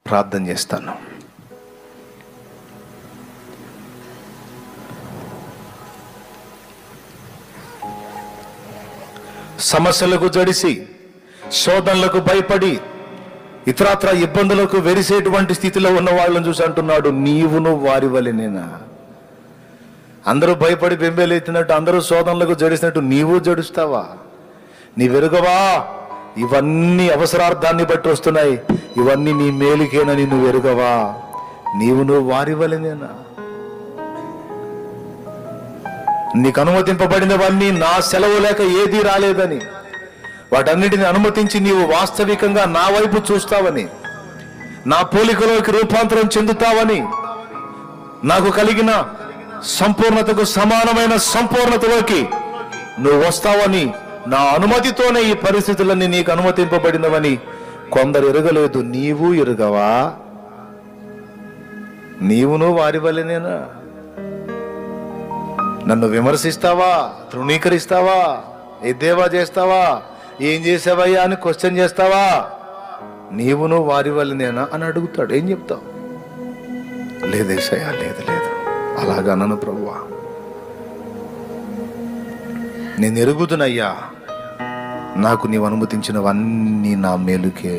ప్రార్థన చేస్తాను సమస్యలకు జడిసి శోధనలకు భయపడి ఇతరత్ర ఇబ్బందులకు వెరిసేటువంటి స్థితిలో ఉన్న వాళ్ళని చూసి అంటున్నాడు నీవును వారి వలెనేనా అందరూ భయపడి బెంబేలెత్తినట్టు అందరూ శోధనలకు జడిసినట్టు నీవు జడుస్తావా నీ వెరుగవా ఇవన్నీ అవసరార్థాన్ని బట్టి వస్తున్నాయి ఇవన్నీ నీ మేలుకేనని నువ్వు వెరుగవా నీవు నువ్వు వారి వలెనేనా నీకు అనుమతింపబడినవన్నీ నా సెలవు లేక ఏదీ రాలేదని వాటన్నిటిని అనుమతించి నీవు వాస్తవికంగా నా వైపు చూస్తావని నా పోలికలోకి రూపాంతరం చెందుతావని నాకు కలిగిన సంపూర్ణతకు సమానమైన సంపూర్ణతలోకి నువ్వు వస్తావని నా అనుమతితోనే ఈ పరిస్థితులన్నీ నీకు అనుమతింపబడినవని కొందరు ఎరగలేదు నీవు ఎరుగవా నీవును వారి వల్లనేనా నన్ను విమర్శిస్తావా తృణీకరిస్తావా ఎద్దేవా చేస్తావా ఏం చేసావయ్యా అని క్వశ్చన్ చేస్తావా నీవును వారి వల్లనేనా అని అడుగుతాడు ఏం చెప్తావు లేదేసయ్యా లేదు లేదు అలాగా నన్ను ప్రభువా నేను ఎరుగుతున్నయ్యా నాకు నీవు అనుమతించినవన్నీ నా మేలుకే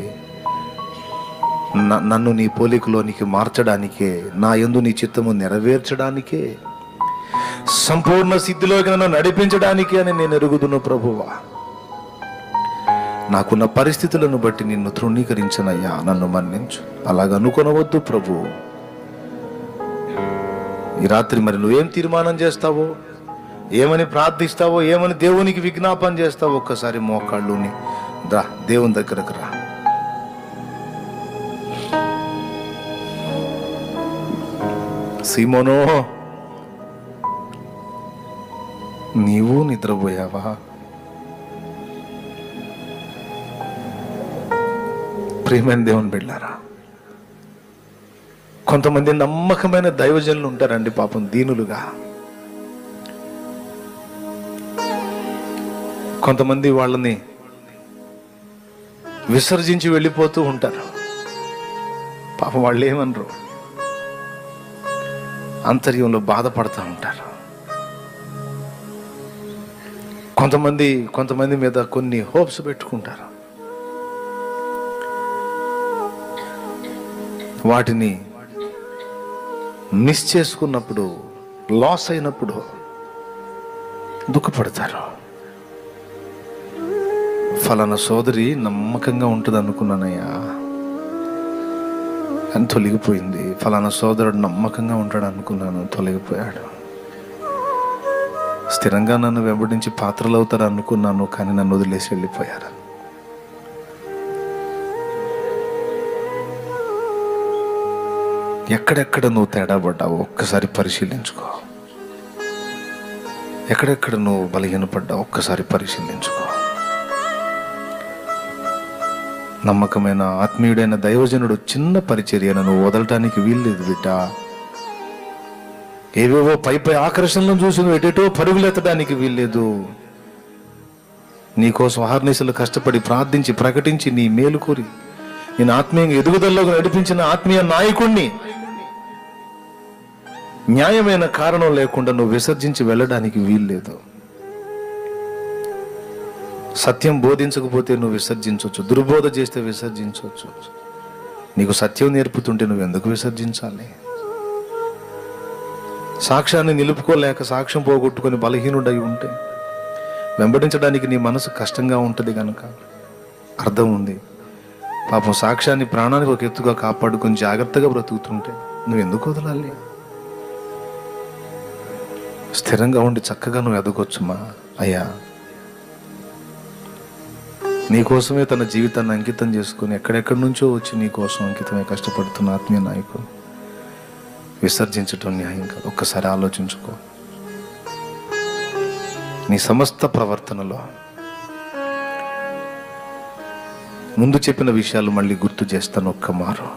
న- నన్ను నీ పోలికలోనికి మార్చడానికే నా యందు నీ చిత్తము నెరవేర్చడానికే సంపూర్ణ స్థితిలోకి నన్ను నడిపించడానికి అని నేను ఎరుగుదును ప్రభువా నాకున్న పరిస్థితులను బట్టి నిన్ను తృణీకరించనయ్యా నన్ను మన్నించు అలాగ అనుకొనవద్దు ప్రభు ఈ రాత్రి మరి నువ్వేం తీర్మానం చేస్తావో ఏమని ప్రార్థిస్తావో ఏమని దేవునికి విజ్ఞాపన చేస్తావో ఒక్కసారి మోకాళ్ళుని రా దేవుని దగ్గరకు రా సీమోనో నీవు నిద్రపోయావా ప్రేమైన దేవుని బిళ్ళారా కొంతమంది నమ్మకమైన దైవజనులు ఉంటారండి పాపం దీనులుగా కొంతమంది వాళ్ళని విసర్జించి వెళ్ళిపోతూ ఉంటారు పాపం వాళ్ళు ఏమనరు అంతర్యంలో బాధపడుతూ ఉంటారు కొంతమంది కొంతమంది మీద కొన్ని హోప్స్ పెట్టుకుంటారు వాటిని మిస్ చేసుకున్నప్పుడు లాస్ అయినప్పుడు దుఃఖపడతారు ఫలానా సోదరి నమ్మకంగా ఉంటుంది అనుకున్నానయ్యా అని తొలగిపోయింది ఫలానా సోదరుడు నమ్మకంగా ఉంటాడు అనుకున్నాను తొలగిపోయాడు స్థిరంగా నన్ను వెంబడించి పాత్రలు అవుతారు అనుకున్నాను కానీ నన్ను వదిలేసి వెళ్ళిపోయారు ఎక్కడెక్కడ నువ్వు తేడా పడ్డావు ఒక్కసారి పరిశీలించుకో ఎక్కడెక్కడ నువ్వు బలహీనపడ్డావు ఒక్కసారి పరిశీలించుకో నమ్మకమైన ఆత్మీయుడైన దైవజనుడు చిన్న పరిచర్యను నువ్వు వదలటానికి వీల్లేదు బిడ్డ ఏవేవో పై పై ఆకర్షణలను చూసి నువ్వు ఎటేటో పరుగులెత్తడానికి వీల్లేదు నీకోసం ఆహర్నిశలు కష్టపడి ప్రార్థించి ప్రకటించి నీ మేలు కోరి నేను ఆత్మీయంగా ఎదుగుదలలోకి నడిపించిన ఆత్మీయ నాయకుణ్ణి న్యాయమైన కారణం లేకుండా నువ్వు విసర్జించి వెళ్ళడానికి వీల్లేదు సత్యం బోధించకపోతే నువ్వు విసర్జించవచ్చు దుర్బోధ చేస్తే విసర్జించవచ్చు నీకు సత్యం నేర్పుతుంటే నువ్వు ఎందుకు విసర్జించాలి సాక్ష్యాన్ని నిలుపుకోలేక సాక్ష్యం పోగొట్టుకొని బలహీనుడై ఉంటే వెంబడించడానికి నీ మనసు కష్టంగా ఉంటుంది కనుక అర్థం ఉంది పాపం సాక్ష్యాన్ని ప్రాణానికి ఒక ఎత్తుగా కాపాడుకొని జాగ్రత్తగా బ్రతుకుతుంటే నువ్వు ఎందుకు వదలాలి స్థిరంగా ఉండి చక్కగా నువ్వు ఎదగొచ్చుమా అయ్యా నీకోసమే తన జీవితాన్ని అంకితం చేసుకుని ఎక్కడెక్కడి నుంచో వచ్చి నీ కోసం అంకితమై కష్టపడుతున్న ఆత్మీయ నాయకుడు విసర్జించటం న్యాయం కాదు ఒక్కసారి ఆలోచించుకో నీ సమస్త ప్రవర్తనలో ముందు చెప్పిన విషయాలు మళ్ళీ గుర్తు చేస్తాను ఒక్క మారు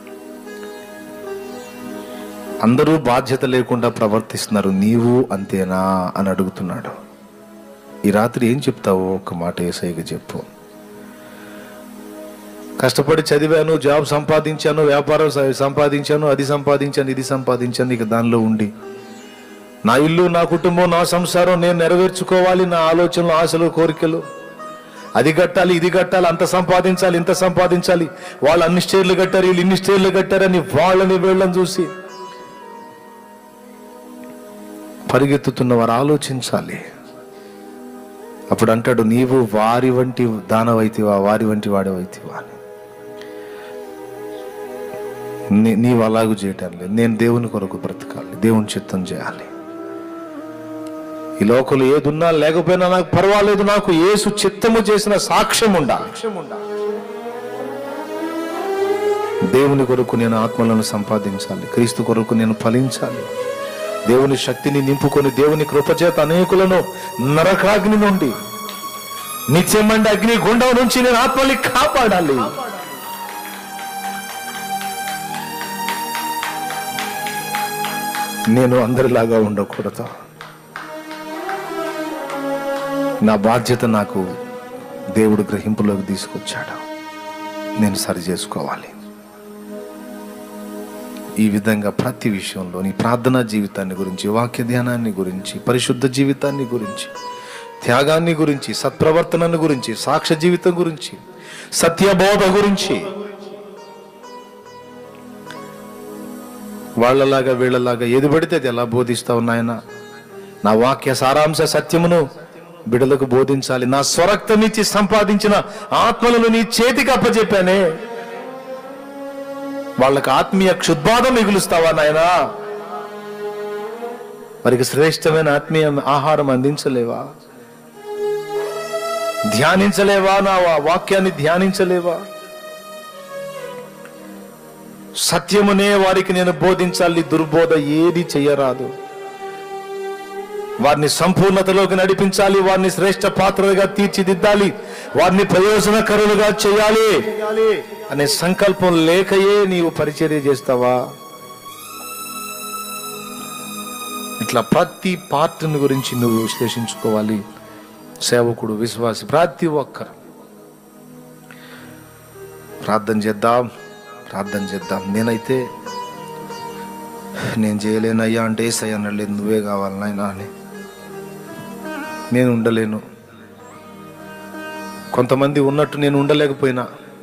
అందరూ బాధ్యత లేకుండా ప్రవర్తిస్తున్నారు నీవు అంతేనా అని అడుగుతున్నాడు ఈ రాత్రి ఏం చెప్తావో ఒక మాట ఏసైగా చెప్పు కష్టపడి చదివాను జాబ్ సంపాదించాను వ్యాపారం స- సంపాదించాను అది సంపాదించాను ఇది సంపాదించాను ఇక దానిలో ఉండి నా ఇల్లు నా కుటుంబం నా సంసారం నేను నెరవేర్చుకోవాలి నా ఆలోచనలు ఆశలు కోరికలు అది కట్టాలి ఇది కట్టాలి అంత సంపాదించాలి ఇంత సంపాదించాలి వాళ్ళు అన్ని స్టేర్లు కట్టారు వీళ్ళు ఇన్ని స్టేర్లు కట్టారని వాళ్ళని వీళ్ళని చూసి పరిగెత్తుతున్న వారు ఆలోచించాలి అప్పుడు అంటాడు నీవు వారి వంటి దానవైతివా వారి వంటి వాడవైతివా అని నీ- నీవు అలాగూ చేయటం లేదు నేను దేవుని కొరకు బ్రతకాలి దేవుని చిత్తం చేయాలి ఈ లోకంలో ఏదున్నా లేకపోయినా నాకు పర్వాలేదు నాకు యేసు చిత్తము చేసిన సాక్ష్యం ఉండా దేవుని కొరకు నేను ఆత్మలను సంపాదించాలి క్రీస్తు కొరకు నేను ఫలించాలి దేవుని శక్తిని నింపుకొని దేవుని కృపచేత అనేకులను నరకాగ్ని నుండి నిత్యమండి అగ్ని గుండం నుంచి నేను ఆత్మల్ని కాపాడాలి నేను అందరిలాగా ఉండకూడదు నా బాధ్యత నాకు దేవుడు గ్రహింపులోకి తీసుకొచ్చాడు నేను సరి చేసుకోవాలి ఈ విధంగా ప్రతి విషయంలో నీ ప్రార్థనా జీవితాన్ని గురించి వాక్య ధ్యానాన్ని గురించి పరిశుద్ధ జీవితాన్ని గురించి త్యాగాన్ని గురించి సత్ప్రవర్తనను గురించి సాక్ష్య జీవితం గురించి సత్యబోధ గురించి వాళ్ళలాగా వీళ్ళలాగా ఏది పడితే అది ఎలా బోధిస్తావు నాయన నా వాక్య సారాంశ సత్యమును బిడలకు బోధించాలి నా స్వరక్తమిచ్చి సంపాదించిన ఆత్మలను నీ చేతికి అప్పచెప్పానే వాళ్ళకి ఆత్మీయ క్షుద్బాధ మిగులుస్తావా నాయనా వారికి శ్రేష్టమైన ఆత్మీయ ఆహారం అందించలేవా ధ్యానించలేవా నా వా- వాక్యాన్ని ధ్యానించలేవా సత్యమునే వారికి నేను బోధించాలి దుర్బోధ ఏది చెయ్యరాదు వారిని సంపూర్ణతలోకి నడిపించాలి వారిని శ్రేష్ట పాత్రలుగా తీర్చిదిద్దాలి వారిని ప్రయోజనకరులుగా చేయాలి అనే సంకల్పం లేకయే నీవు పరిచర్య చేస్తావా ఇట్లా ప్రతి పార్టీని గురించి నువ్వు విశ్లేషించుకోవాలి సేవకుడు విశ్వాసి ప్రతి ఒక్కరు ప్రార్థన చేద్దాం ప్రార్థన చేద్దాం నేనైతే నేను చేయలేనయ్యా అంటే ఏసయ్య అనలేదు నువ్వే కావాలి నాయనా అని నేను ఉండలేను కొంతమంది ఉన్నట్టు నేను ఉండలేకపోయినా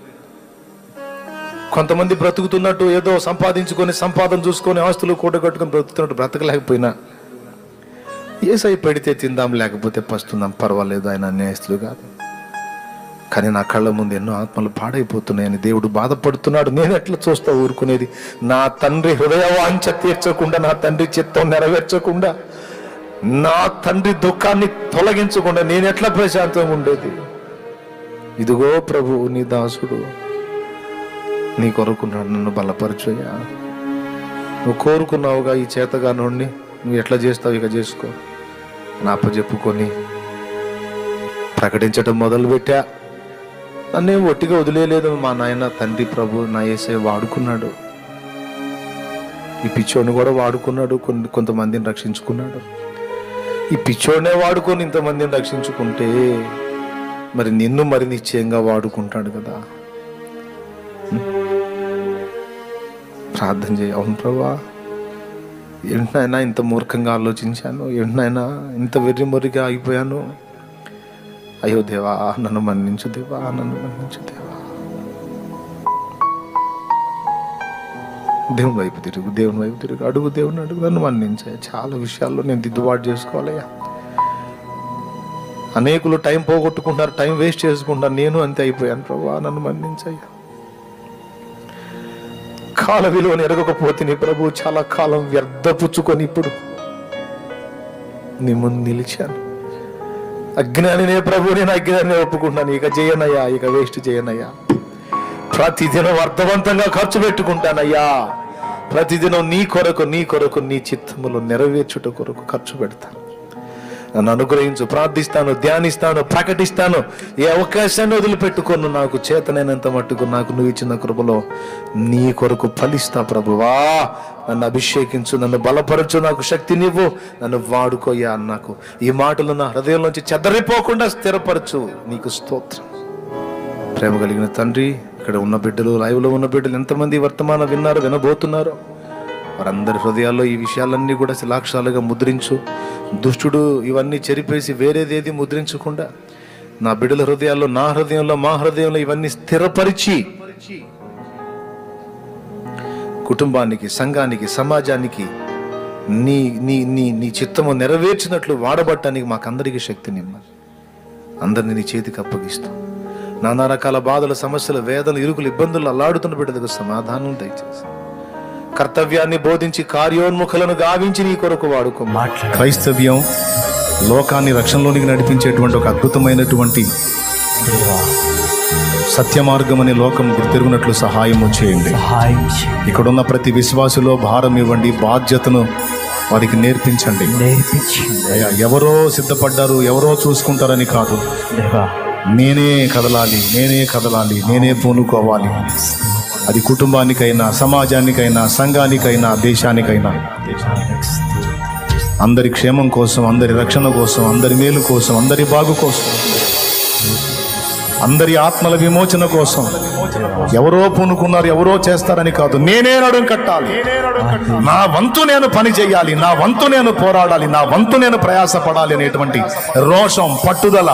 కొంతమంది బ్రతుకుతున్నట్టు ఏదో సంపాదించుకొని సంపాదన చూసుకొని ఆస్తులు కూడగట్టుకొని బ్రతుకుతున్నట్టు బ్రతకలేకపోయినా ఏసై పెడితే తిందాం లేకపోతే పస్తుందాం పర్వాలేదు ఆయన అన్యాయస్తులు కాదు కానీ నా కళ్ళ ముందు ఎన్నో ఆత్మలు పాడైపోతున్నాయని దేవుడు బాధపడుతున్నాడు నేను ఎట్లా చూస్తా ఊరుకునేది నా తండ్రి హృదయ వాంఛ తీర్చకుండా నా తండ్రి చిత్తం నెరవేర్చకుండా నా తండ్రి దుఃఖాన్ని తొలగించకుండా నేను ఎట్లా ప్రశాంతంగా ఉండేది ఇదిగో ప్రభు నీ దాసుడు నీ కొరకున్నాడు నన్ను బలపరచయ్యా నువ్వు కోరుకున్నావుగా ఈ చేతగానోడిని నువ్వు ఎట్లా చేస్తావు ఇక చేసుకో నా చెప్పుకొని ప్రకటించటం మొదలు పెట్టా నన్నేం ఒట్టిగా వదిలేయలేదు మా నాయన తండ్రి ప్రభు నా ఏసే వాడుకున్నాడు ఈ పిచ్చోడిని కూడా వాడుకున్నాడు కొన్ని కొంతమందిని రక్షించుకున్నాడు ఈ పిచ్చోడినే వాడుకొని ఇంతమందిని రక్షించుకుంటే మరి నిన్ను మరి నిశ్చయంగా వాడుకుంటాడు కదా ప్రార్థన చేయ అవును ప్రభా ఏంటనైనా ఇంత మూర్ఖంగా ఆలోచించాను ఏంటనైనా ఇంత వెర్రి మొర్రిగా అయిపోయాను అయ్యో దేవా నన్ను మన్నించు దేవా నన్ను మన్నించు దేవా దేవుని వైపు తిరుగు దేవుని వైపు తిరుగు అడుగు దేవుని అడుగు నన్ను మన్నించాయి చాలా విషయాల్లో నేను దిద్దుబాటు చేసుకోవాలయ్యా అనేకులు టైం పోగొట్టుకుంటున్నారు టైం వేస్ట్ చేసుకుంటారు నేను అంతే అయిపోయాను ప్రభా నన్ను మన్నించయ్యా కాల విలువను ఎరగకపోతే నీ ప్రభు చాలా కాలం వ్యర్థపుచ్చుకొని ఇప్పుడు నీ ముందు నిలిచాను అజ్ఞానినే ప్రభు నేను అజ్ఞాని ఒప్పుకుంటాను ఇక చేయనయ్యా ఇక వేస్ట్ చేయనయ్యా ప్రతిదినం అర్థవంతంగా ఖర్చు పెట్టుకుంటానయ్యా ప్రతిదినం నీ కొరకు నీ కొరకు నీ చిత్తములు నెరవేర్చుట కొరకు ఖర్చు పెడతాను నన్ను అనుగ్రహించు ప్రార్థిస్తాను ధ్యానిస్తాను ప్రకటిస్తాను ఏ అవకాశాన్ని వదిలిపెట్టుకోను నాకు చేతనైనంత మట్టుకు నాకు నువ్వు ఇచ్చిన కృపలో నీ కొరకు ఫలిస్తా ప్రభువా నన్ను అభిషేకించు నన్ను బలపరచు నాకు శక్తినివ్వు నన్ను వాడుకోయా నాకు ఈ మాటలు నా హృదయంలోంచి చెదరిపోకుండా స్థిరపరచు నీకు స్తోత్రం ప్రేమ కలిగిన తండ్రి ఇక్కడ ఉన్న బిడ్డలు లైవ్లో ఉన్న బిడ్డలు ఎంతమంది వర్తమానం విన్నారు వినబోతున్నారు వారందరి హృదయాల్లో ఈ విషయాలన్నీ కూడా శిలాక్షాలుగా ముద్రించు దుష్టుడు ఇవన్నీ చెరిపేసి వేరేదేది ముద్రించకుండా నా బిడ్డల హృదయాల్లో నా హృదయంలో మా హృదయంలో ఇవన్నీ స్థిరపరిచి కుటుంబానికి సంఘానికి సమాజానికి నీ నీ నీ నీ చిత్తము నెరవేర్చినట్లు వాడబట్టడానికి మాకందరికీ శక్తినిమ్మని అందరిని నీ చేతికి అప్పగిస్తూ నానా రకాల బాధలు సమస్యలు వేదనలు ఇరుకులు ఇబ్బందులు అల్లాడుతున్న బిడ్డలకు సమాధానం దయచేసి కర్తవ్యాన్ని బోధించి కార్యోన్ముఖులను గావించి నీ కొరకు వాడుకో మాట్లాడు క్రైస్తవ్యం లోకాన్ని రక్షణలోనికి నడిపించేటువంటి ఒక అద్భుతమైనటువంటి దేవా సత్య మార్గం అనే లోకం గుర్తెరుగునట్లు సహాయము చేయండి సహాయం చేయి ఇక్కడున్న ప్రతి విశ్వాసులో భారం ఇవ్వండి బాధ్యతను వారికి నేర్పించండి నేర్పించింది అయ్యా, ఎవరో సిద్ధపడ్డారు ఎవరో చూసుకుంటారని కాదు దేవా నేనే కదలాలి నేనే కదలాలి నేనే పూనుకోవాలి అది కుటుంబానికైనా సమాజానికైనా సంఘానికైనా దేశానికైనా అందరి క్షేమం కోసం అందరి రక్షణ కోసం అందరి మేలు కోసం అందరి బాగు కోసం అందరి ఆత్మల విమోచన కోసం ఎవరో పూనుకున్నారు ఎవరో చేస్తారని కాదు నేనే నడుం కట్టాలి నా వంతు నేను పని చేయాలి నా వంతు నేను పోరాడాలి నా వంతు నేను ప్రయాసపడాలి అనేటువంటి రోషం పట్టుదల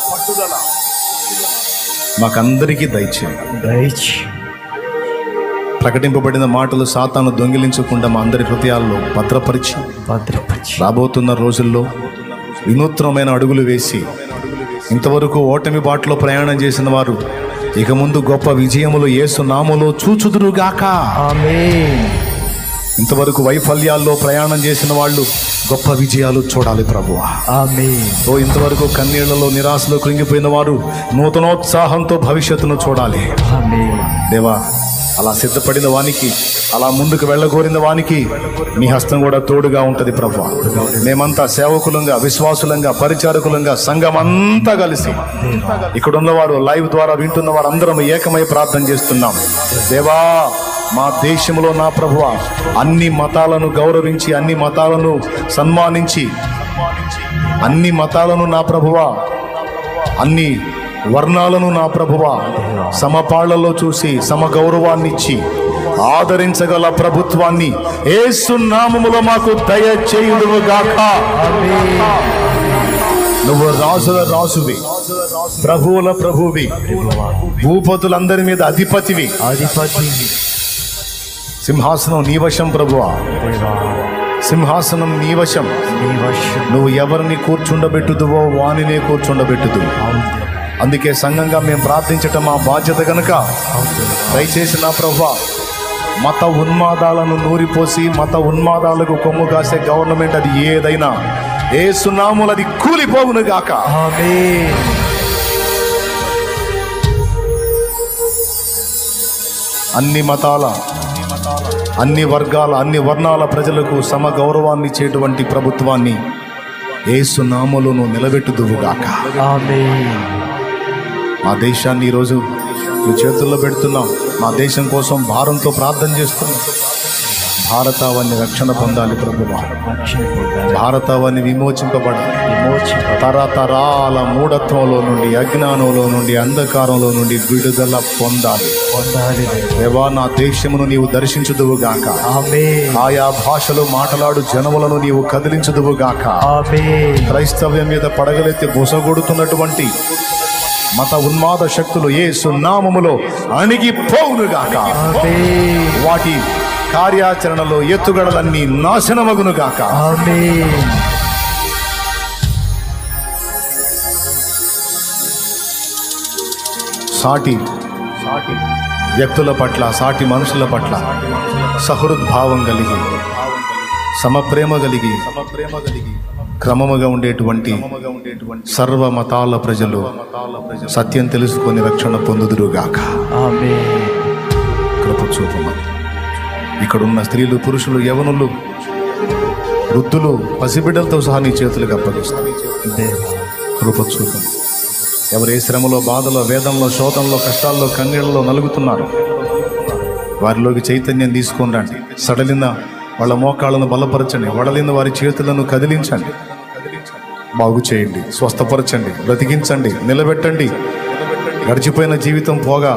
మాకందరికీ దయచేయండి దయచి ప్రకటింపబడిన మాటలు సాతాను దొంగిలించకుండా మా అందరి హృదయాల్లో భద్రపరిచి భద్రపరిచి రాబోతున్న రోజుల్లో వినూత్నమైన అడుగులు వేసి ఇంతవరకు ఓటమి బాటలో ప్రయాణం చేసిన వారు ఇక ముందు గొప్ప విజయములు యేసు నామములో చూచుదురుగాక ఆమేన్ ఇంతవరకు వైఫల్యాల్లో ప్రయాణం చేసిన వాళ్ళు గొప్ప విజయాలు చూడాలి ప్రభువా ఆమేన్ ఓ ఇంతవరకు కన్నీళ్లలో నిరాశలో కృంగిపోయిన వారు నూతనోత్సాహంతో భవిష్యత్తును చూడాలి ఆమేన్ దేవా అలా సిద్ధపడిన వానికి అలా ముందుకు వెళ్ళగోరిన వానికి నీ హస్తం కూడా తోడుగా ఉంటది ప్రభు మేమంతా సేవకులంగా విశ్వాసులంగా పరిచారకులంగా సంఘం అంతా కలిసి ఇక్కడున్న వారు లైవ్ ద్వారా వింటున్న వారందరం ఏకమై ప్రార్థన చేస్తున్నాం దేవా మా దేశంలో నా ప్రభువ అన్ని మతాలను గౌరవించి అన్ని మతాలను సన్మానించి అన్ని మతాలను నా ప్రభువా అన్ని వర్ణాలను నా ప్రభువా సమపాళ్లలో చూసి సమ గౌరవాన్ని ఇచ్చి ఆదరించగల ప్రభుత్వాన్ని ఏసు నామములో మాకు దయచేయుడుగాక నువ్వు రాజుల రాజువి ప్రభువుల ప్రభువి భూపతులందరి మీద అధిపతివి అధిపతి సింహాసనం నీ వశం ప్రభువా దేవా సింహాసనం నీ వశం నీ వర్షం నువ్వు ఎవరిని కూర్చుండబెట్టుదువో వానినే కూర్చుండబెట్టుదు అందుకే సంఘంగా మేము ప్రార్థించటం మా బాధ్యత గనుక దయచేసి నా ప్రభా మత ఉన్మాదాలను నూరిపోసి మత ఉన్మాదాలకు కొమ్ము కాసే గవర్నమెంట్ అది ఏదైనా ఏ సున్నాములు అది కూలిపోవును గాక ఆమేన్ అన్ని మతాల అన్ని వర్గాల అన్ని వర్ణాల ప్రజలకు సమ గౌరవాన్ని ఇచ్చేటువంటి ప్రభుత్వాన్ని ఏ సున్నాములను నిలబెట్టుదువుగాక ఆమేన్ మా దేశాన్ని ఈరోజు మీ చేతుల్లో పెడుతున్నాం మా దేశం కోసం భారంతో ప్రార్థన చేస్తున్నాం భారతావన్ని రక్షణ పొందాలి ప్రభువా రక్షణ పొందాలి భారతావన్ని విమోచింపబడాలి విమోచింప తరతరాల మూఢత్వంలో నుండి అజ్ఞానంలో నుండి అంధకారంలో నుండి విడుదల పొందాలి పొందాలి దేవా. దేవా నా దేశమును నీవు దర్శించుదువుగాక ఆమేన్ ఆయా భాషలో మాట్లాడు జనములను నీవు కదిలించుదువుగాక ఆమేన్ క్రైస్తవ్యం మీద పడగలెత్తి బుసగొడుతున్నటువంటి మత ఉన్మాద శక్తులు ఏ సున్నామములో అణిగిపోవునుగాక ఆమేన్ వాటి కార్యాచరణలో ఎత్తుగడలన్నీ నాశనమగునుగాక ఆమేన్ సాటి సాటి వ్యక్తుల పట్ల సాటి మనుషుల పట్ల సహృద్భావం కలిగి సమప్రేమ కలిగి సమప్రేమ కలిగి క్రమముగా ఉండేటువంటి సర్వ మతాల ప్రజలు సత్యం తెలుసుకొని రక్షణ పొందుదురుగాక ఆమేన్ కృప చూపమని ఇక్కడున్న స్త్రీలు పురుషులు యవనులు వృద్ధులు పసిబిడ్డలతో సహా నీ చేతులకు అప్పగిస్తాను దేవా కృప చూపం ఎవరు ఏ శ్రమలో బాధలో వేదంలో శోతంలో కష్టాల్లో కన్నీళ్లలో నలుగుతున్నారు వారిలోకి చైతన్యం తీసుకొని రండి సడలిన వాళ్ళ మోకాళ్ళను బలపరచండి వడలిన వారి చేతులను కదిలించండి బాగు చేయండి స్వస్థపరచండి బ్రతికించండి నిలబెట్టండి గడిచిపోయిన జీవితం పోగా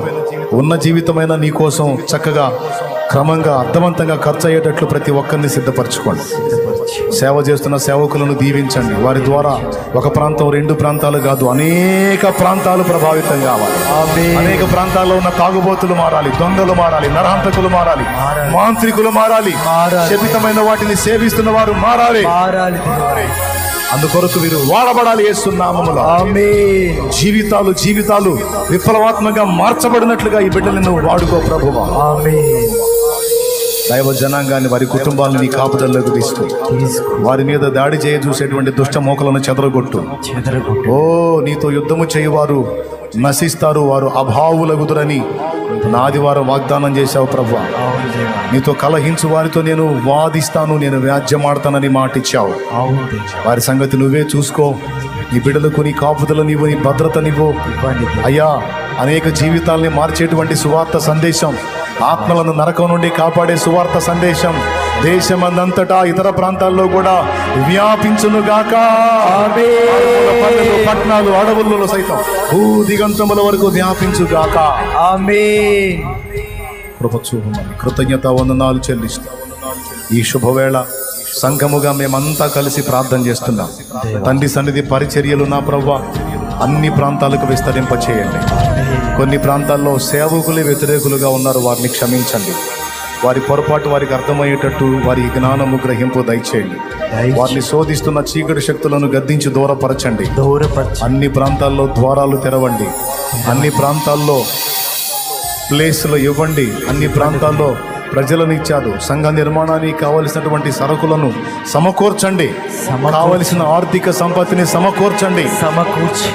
ఉన్న జీవితమైన నీ కోసం చక్కగా క్రమంగా అర్థవంతంగా ఖర్చు అయ్యేటట్లు ప్రతి ఒక్కరిని సిద్ధపరచుకోండి సేవ చేస్తున్న సేవకులను దీవించండి వారి ద్వారా ఒక ప్రాంతం రెండు ప్రాంతాలు కాదు అనేక ప్రాంతాలు ప్రభావితం కావాలి ఆమేన్. అనేక ప్రాంతాల్లో ఉన్న తాగుబోతులు మారాలి దొంగలు మారాలి నరహంతకులు మారాలి మారాలి. మాంత్రికులు మారాలి మారాలి. శపితమైన వాటిని సేవిస్తున్న వారు మారాలి మారాలి దేవా. అందుకొరకు వీరు వాడబడాలి వేస్తున్నామములో ఆమేన్ జీవితాలు జీవితాలు విప్లవాత్మకంగా మార్చబడినట్లుగా ఈ బిడ్డలను నువ్వు వాడుకో ప్రభువా ఆమేన్ దైవ జనాంగాన్ని వారి కుటుంబాలను నీ కాపుదల్లోకి తీసుకో తీసుకో వారి మీద దాడి చేయ చూసేటువంటి దుష్ట మోకలను చెదరగొట్టు చెదరగొట్టు ఓ నీతో యుద్ధము చేయువారు నశిస్తారు వారు అభావులగుదురని నాదివారం వాగ్దానం చేశావు ప్రభు అవును దేవా నీతో కలహించు వారితో నేను వాదిస్తాను నేను వ్యాజ్యమాడతానని మాటిచ్చావు అవును దేవా వారి సంగతి నువ్వే చూసుకో నీ బిడ్డలకు నీ కాపుదల నీవు నీ భద్రత నీవు ఇవ్వండి దేవా. అయ్యా అనేక జీవితాల్ని మార్చేటువంటి సువార్త సందేశం ఆత్మలను నరకం నుండి కాపాడే సువార్త సందేశం దేశమందంతటా ఇతర ప్రాంతాల్లో కూడా వ్యాపించునుగాక మారుమూల పల్లెలు, పట్టణాలు అడవుల్లో సైతం భూ దిగంతముల వరకు వ్యాపించుగాక ఆమేన్ కృప చూపమని కృతజ్ఞత వందనాలు చెల్లిస్తాం ఈ శుభవేళ సంఘముగా మేమంతా కలిసి ప్రార్థన చేస్తున్నాం తండ్రి సన్నిధి పరిచర్యలు నా ప్రవ్వ అన్ని ప్రాంతాలకు విస్తరింప చేయండి కొన్ని ప్రాంతాల్లో సేవకులే వ్యతిరేకులుగా ఉన్నారు వారిని క్షమించండి వారి పొరపాటు వారికి అర్థమయ్యేటట్టు వారి జ్ఞానము గ్రహింపు దయచేయండి వారిని శోధిస్తున్న చీకటి శక్తులను గద్దించి దూరపరచండి దూరపరచు అన్ని ప్రాంతాల్లో ద్వారాలు తెరవండి అన్ని ప్రాంతాల్లో ప్లేస్లు ఇవ్వండి అన్ని ప్రాంతాల్లో ప్రజలను ఇచ్చారు సంఘ నిర్మాణానికి కావలసినటువంటి సరుకులను సమకూర్చండి సమకూర్చండి. కావలసిన ఆర్థిక సంపత్తిని సమకూర్చండి సమకూర్చి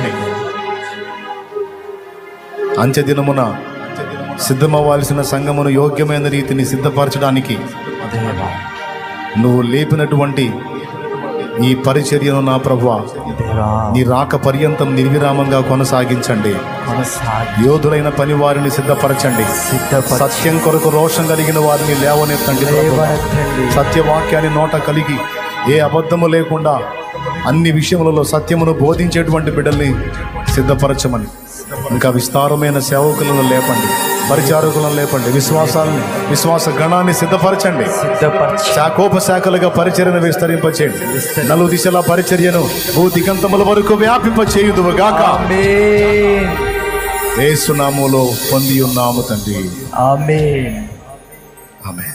అంత్య దినమున సిద్ధమవ్వాల్సిన సంఘమును యోగ్యమైన రీతిని సిద్ధపరచడానికి దేవా నువ్వు లేపినటువంటి ఈ పరిచర్యను నా ప్రభు దేవా నీ రాక పర్యంతం నిర్విరామంగా కొనసాగించండి కొనసాగి యోధులైన పని వారిని సిద్ధపరచండి సిద్ధపరచు సత్యం కొరకు రోషం కలిగిన వారిని లేవనెత్తండి ప్రభువా. లేవనెత్తండి. సత్యవాక్యాన్ని నోట కలిగి ఏ అబద్ధము లేకుండా అన్ని విషయములలో సత్యమును బోధించేటువంటి బిడ్డల్ని సిద్ధపరచమని ఇంకా విస్తారమైన సేవకులను లేపండి పరిచారకులను లేపండి విశ్వాసాలని విశ్వాస గణాన్ని సిద్ధపరచండి సిద్ధపరచు శాఖోపశాఖలుగా పరిచర్యను విస్తరింపచేయండి నలు దిశల పరిచర్యను భూ దిగంతముల వరకు వ్యాపింప చేయుదువుగాక ఆమేన్ ఏసునామములో పొంది ఉన్నాము తండ్రి ఆమేన్ ఆమె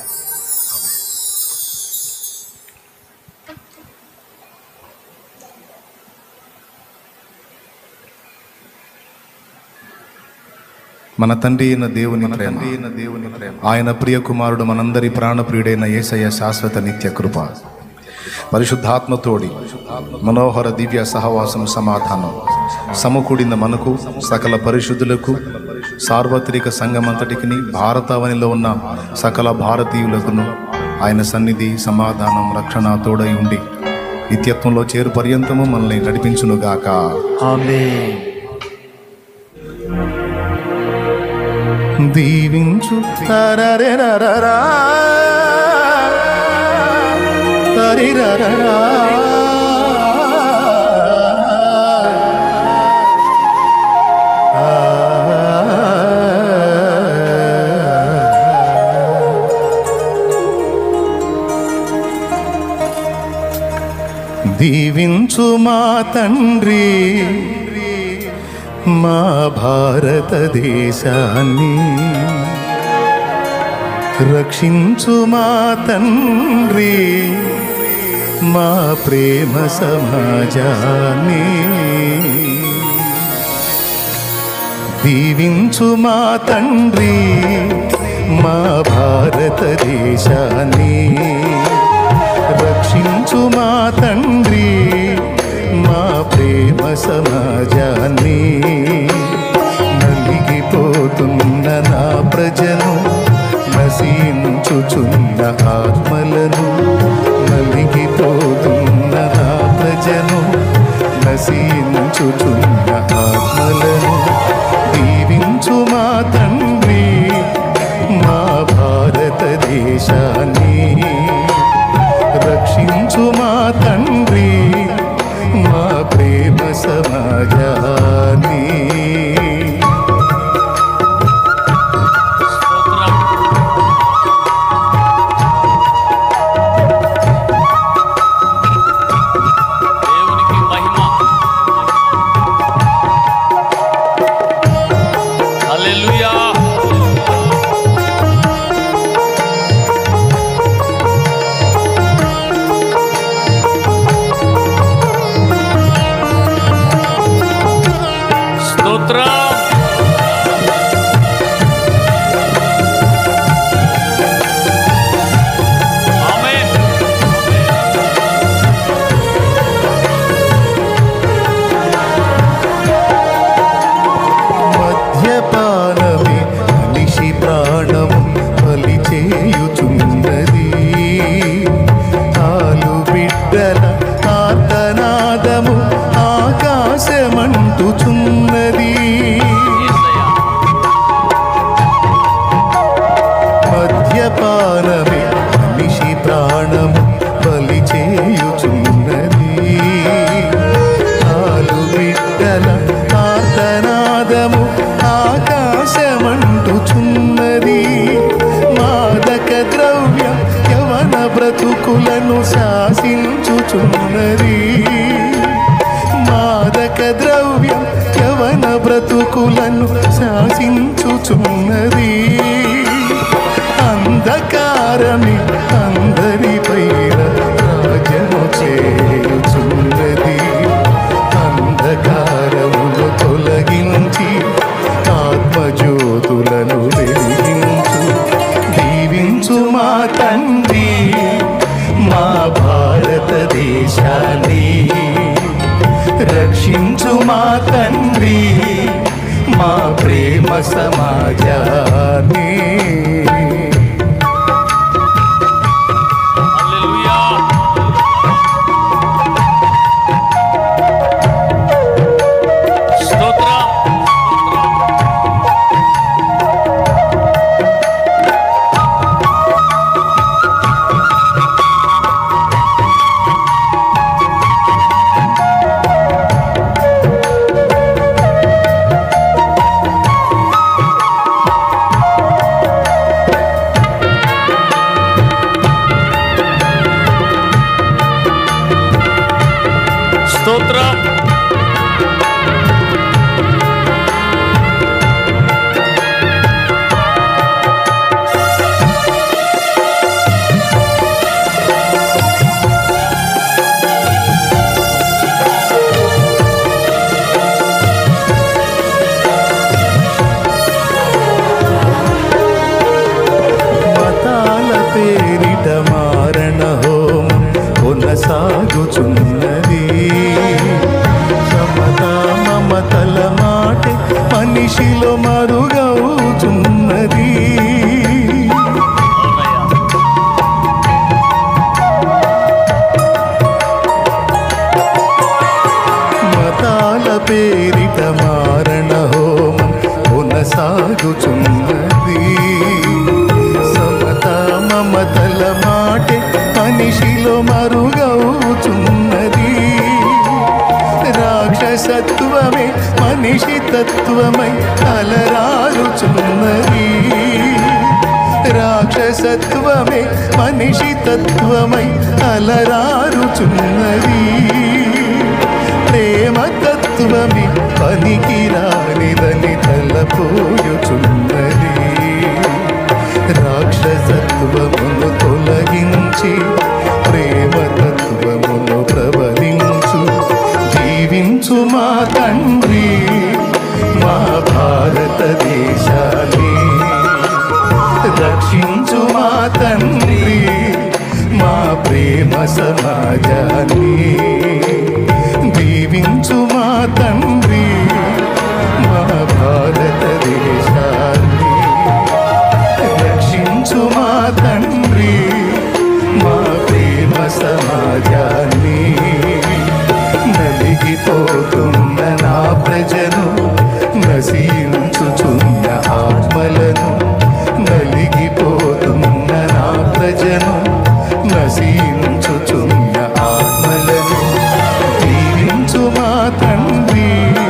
మన తండ్రి అయిన దేవుని ప్రేమ దేవుని ప్రేమ ఆయన ప్రియ కుమారుడు మనందరి ప్రాణప్రియుడైన యేసయ్య శాశ్వత నిత్య కృప పరిశుద్ధాత్మతోడి మనోహర దివ్య సహవాసం సమాధానం సమకూడిన మనకు సకల పరిశుద్ధులకు సార్వత్రిక సంఘమంతటికి భారతావనిలో ఉన్న సకల భారతీయులకును ఆయన సన్నిధి సమాధానం రక్షణ తోడై ఉండి నిత్యత్వంలో చేరు పర్యంతము మనల్ని నడిపించునుగాక ఆమేన్ దీవించు తరరెరరరా, తరిరరరా. దీవించు మా తండ్రి మా భారతదేశాన్ని రక్షించు మా తండ్రి మా ప్రేమ సమాజాన్ని దీవించు మా తండ్రి మా భారతదేశాన్ని రక్షించు మా తండ్రి మా ప్రేమ సమాజాన్ని నలిగిపోతున్న నా ప్రజను నశించుచున్న ఆత్మలను నలిగిపోతున్న నా ప్రజను నశించుచున్న ఆత్మలను దీవించు మా తండ్రి మా భారతదేశాన్ని రక్షించు మా తండ్రి మా ప్రేమ సమాజాన్ని చూచుచున్నది మాదక ద్రవ్యం యవన బ్రతుకులను శాసించుచున్నది మాదక ద్రవ్యం యవన బ్రతుకులను శాసించుచున్నది అంధకారమే అందరిపైన రాజ్యము చేయుచున్నది అంధకారమును తొలగించి ఆత్మజ్యోతులను వెలిగించు దీవించు మా తండ్రి మా భారతదేశాన్ని రక్షించు మా తండ్రి మా ప్రేమ సమాజాన్ని స్తోత్రం స్తోత్రం మతాల పేరిట మారణ హోమం కొనసాగుచున్నది సమత మమతల మాట మనిషిలో మరుగవుచున్నది మతాల పేరిట మారణ హోమం కొనసాగుచున్నది సమత మమతల మాటే మనిషిలో మరుగవుచున్నది రాక్షసత్వమే మనిషి తత్వమై అలరారుచున్నది రాక్షసత్వమే మనిషి తత్వమై అలరారుచున్నది ప్రేమ తత్వమే పనికిరానిదని తలపోయుచున్నది రాక్షసత్వమును తొలగించి ప్రేమ తత్వమును ప్రబలించు జీవించు మా తండ్రి మా భారతదేశాన్ని రక్షించు మా తండ్రి మా ప్రేమ సమాజాన్ని దీవించు మా తండ్రి మా భారతదేశాన్ని రక్షించు మా తండ్రి మా ప్రేమ సమాజాన్ని నలిగిపోతున్న నా ప్రజను నశించుచున్న ఆత్మలను నలిగిపోతున్న నా ప్రజను నశించుచున్న ఆత్మలను దీవించు మా తండ్రి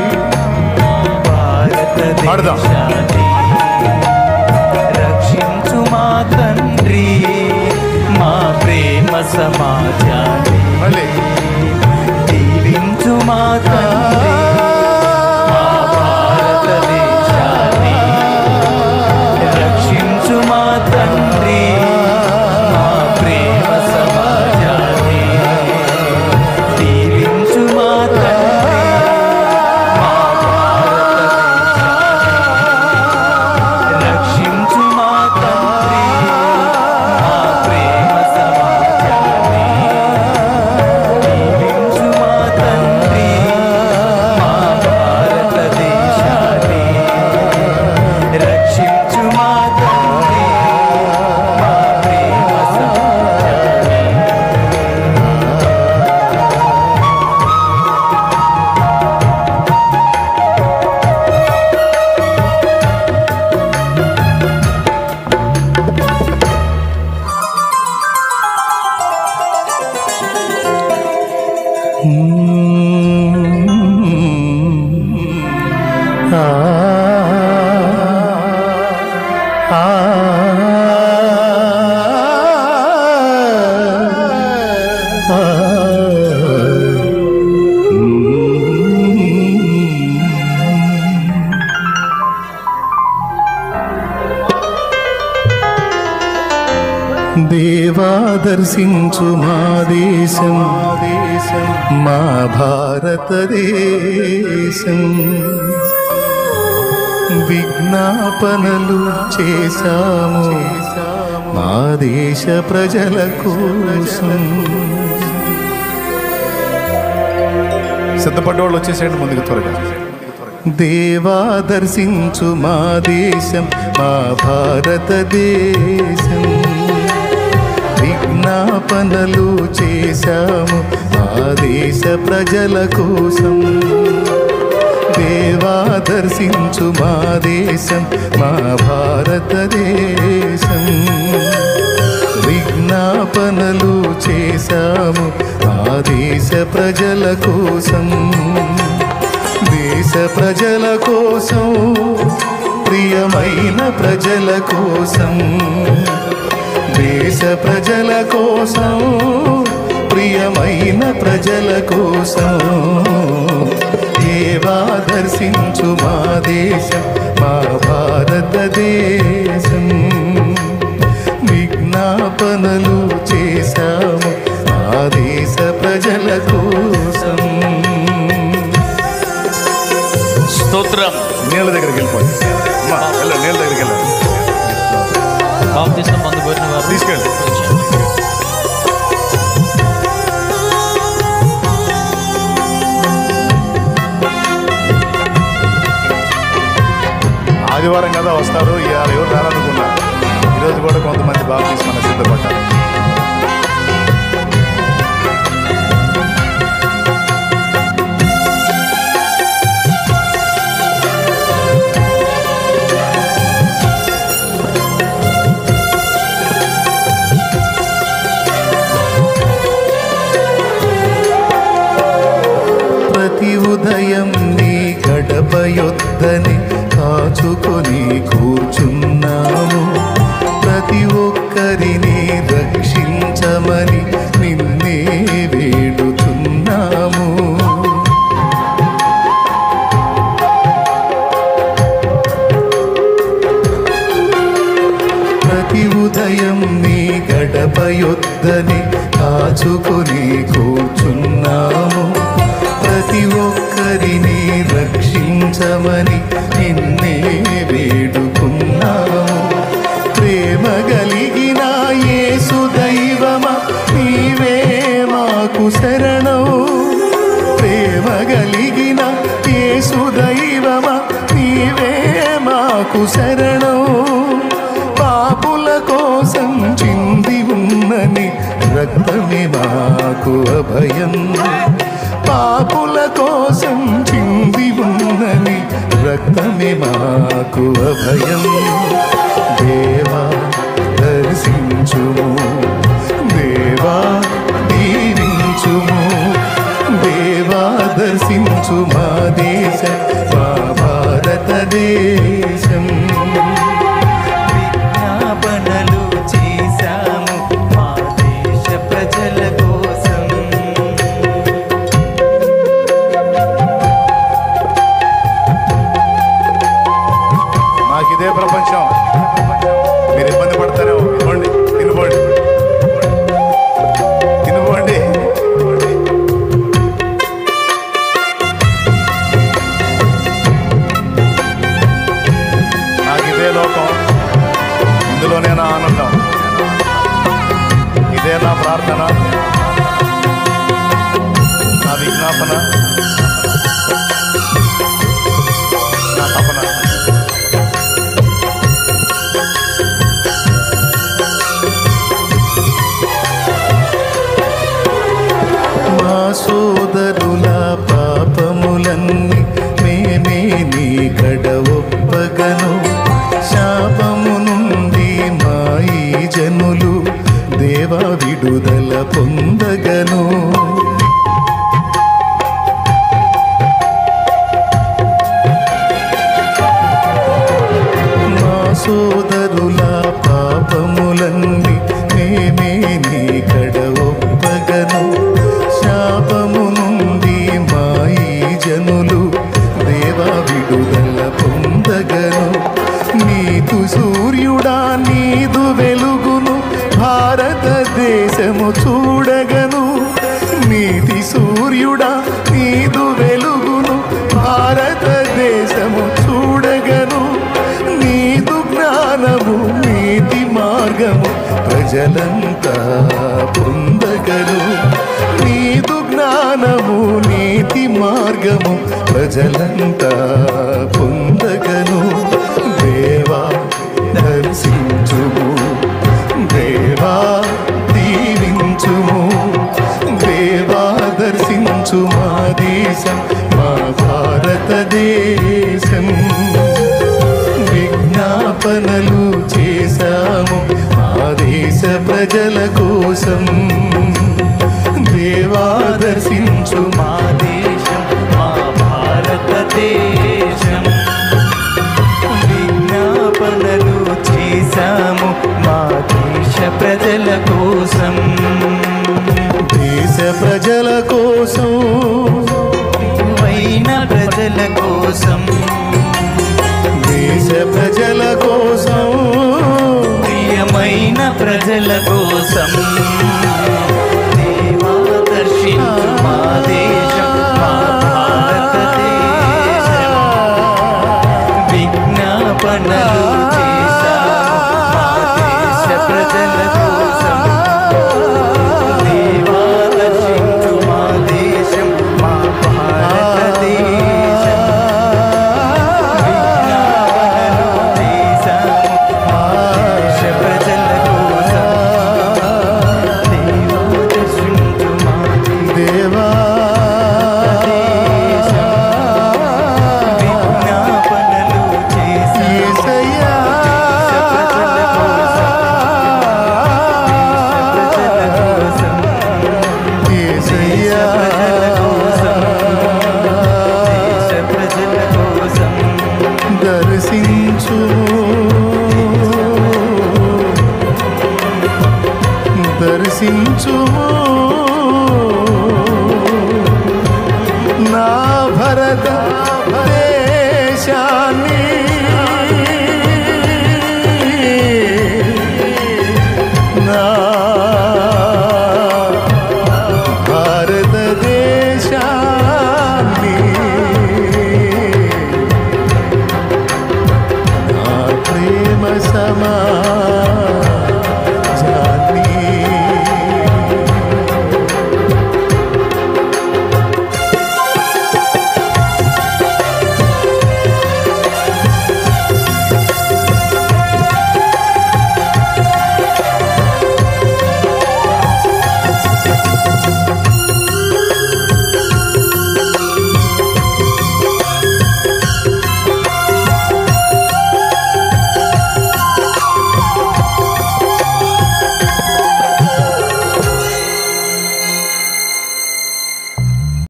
భారతదేశాన్ని రక్షించు మా తండ్రి మా ప్రేమ సమాజాన్ని మళ్ళీ దీవించు మా తండ్రి మా భారతదేశాన్ని రక్షించు మా తండ్రి మా ప్రేమ సమాజాన్ని దీవించు మా తండ్రి మా భారతదేశాన్ని రక్షించు మా తండ్రి మా ప్రేమ సమాజాన్ని దీవించు మా తండ్రి దేవా దర్శించు మా దేశం దేశం మా భారతదేశం విజ్ఞాపనలు చేశాము మా దేశ ప్రజల కోసం సిద్ధపడ్డవాళ్ళు వచ్చేసేయండి ముందుకు త్వరగా దేవా దర్శించు మా దేశం మా భారతదేశం విజ్ఞాపనలు చేశాము మా దేశ ప్రజల కోసం దేవా దర్శించు మా దేశం మా భారతదేశం విజ్ఞాపనలు చేశాము ఆ దేశ ప్రజల కోసం దేశ ప్రజల కోసం ప్రియమైన ప్రజల కోసం దేశ ప్రజల కోసం ప్రియమైన ప్రజల కోసం దేవా దర్శించు మా దేశం మా భారతదేశం విజ్ఞాపనలు చేశాము ఆ దేశ ప్రజల కోసం స్తోత్రం నీళ్ళ దగ్గరికి వెళ్ళిపోండి అమ్మా, వెళ్ళండి నీళ్ళ దగ్గరికి వెళ్ళండి బాప్తిసం పొందబోయిన వారు తీసుకెళ్ళి. ఆదివారం కదా వస్తారు ఇవాళ ఎవరు రారనుకున్నా ఈరోజు కూడా కొంతమంది బాగా తీసుకుని సిద్ధపడ్డారు ప్రతి ఉదయం నీ గడప యొద్దని కాచుకొని కూర్చున్నాము ప్రతి ఒక్కరిని రక్షించమని నిన్నే వేడుతున్నాము ప్రతి ఉదయం నీ గడప యొద్దని కాచుకొని కూర్చున్నాము ప్రతి ఒక్కరిని రక్షించమని నిన్నే వేడుకున్నాము ప్రేమ కలిగిన యేసు దైవమా నీవే మాకు శరణం ప్రేమ కలిగిన యేసు దైవమా నీవే మాకు శరణం పాపుల కోసం చింది ఉన్నని రక్తమే మాకు అభయం పాపుల కోసం చింది ఉన్నని రక్తమే మాకు అభయం దేవా దర్శించుము దేవా దీవించుము దేవా దర్శించు మా దేశ మా భారతదేశం విజ్ఞాపనలు చేశాము మా దేశ ప్రజల కోసం నాకు ఇదే ప్రపంచం మీరు ఇబ్బంది పడతారేమో ఇవ్వండి తినుకోండి తినుకోండి నాకు ఇదే లోకం ఇందులోనే నా ఆనందం ఇదే నా ప్రార్థన నా విజ్ఞాపన నా తపన మా సోదరుల పాపములన్నీ మేమే నీ కడ ఒప్పగను శాపము నుండి మా ఈ జనులు దేవా విడుదల పొందగను వెలుగును భారతదేశము చూడగను నీతి సూర్యుడా నీదు వెలుగును భారతదేశము చూడగను నీదు జ్ఞానము నీతి మార్గము ప్రజలంతా పొందగను నీదు జ్ఞానము నీతి మార్గము ప్రజలంతా పొందగను దేవా దర్శించుము దేవా దీవించుము దేవా దర్శించు మా దేశం మా భారతదేశం విజ్ఞాపనలు చేశాము మా దేశ ప్రజల కోసం దేవా దర్శించు మా దేశం మా భారతదేశం విజ్ఞాపనలు చేశాము మా దేశ ప్రజల కోసం దేశ ప్రజల కోసం అయిన ప్రజల కోసం దేశ ప్రజల కోసం ప్రియమైన ప్రజల కోసం దేవా దర్శించు మా దేశం మా భారతదేశం విజ్ఞాపనలు చేశాము మా దేశ ప్రజల కోసం దేవా దర్శించు మా దేశం మా భారతదేశం విజ్ఞాపనలు చేశాము మా దేశ ప్రజల కోసం దేవా దర్శించు మా దేవా దేశం విజ్ఞాపనలు చేశాము యేసయ్యా. ప్రజల కోసం ప్రజల కోసం యేసయ్యా. ప్రజల కోసం దేశ ప్రజల కోసం దర్శించు దర్శించు నా భరత